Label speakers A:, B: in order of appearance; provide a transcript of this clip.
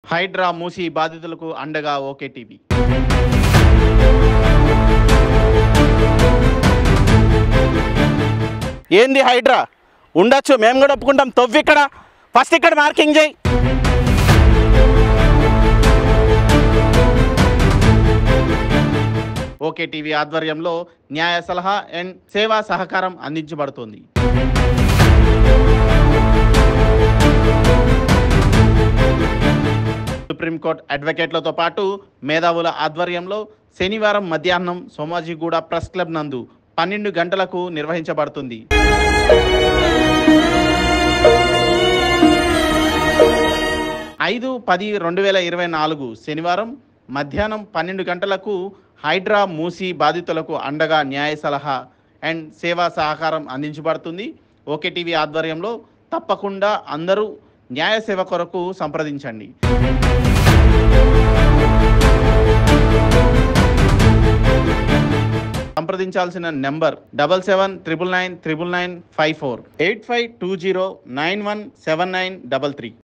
A: హైడ్రా మూసి బాధితులకు అండగా okay TV
B: ఏంది హైడ్రా ఉండొచ్చు మేము కూడా ఒప్పుకుంటాం తవ్వి ఇక్కడ ఫస్ట్ ఇక్కడ మార్కింగ్ చేయి
A: ఓకే టీవీ ఆధ్వర్యంలో న్యాయ సలహా అండ్ సేవా సహకారం అందించబడుతుంది సుప్రీంకోర్టు అడ్వకేట్లతో పాటు మేధావుల ఆధ్వర్యంలో శనివారం మధ్యాహ్నం సోమాజిగూడ ప్రెస్ క్లబ్ నందు పన్నెండు గంటలకు నిర్వహించబడుతుంది ఐదు పది రెండు వేల ఇరవై నాలుగు శనివారం మధ్యాహ్నం పన్నెండు గంటలకు హైడ్రా మూసి బాధితులకు అండగా న్యాయ సలహా అండ్ సేవా సహకారం అందించబడుతుంది ఓకే టీవీ ఆధ్వర్యంలో తప్పకుండా అందరూ న్యాయ సేవ కొరకు సంప్రదించండి సంప్రదించాల్సిన number double seven triple nine triple nine five four eight five two zero nine one seven nine double three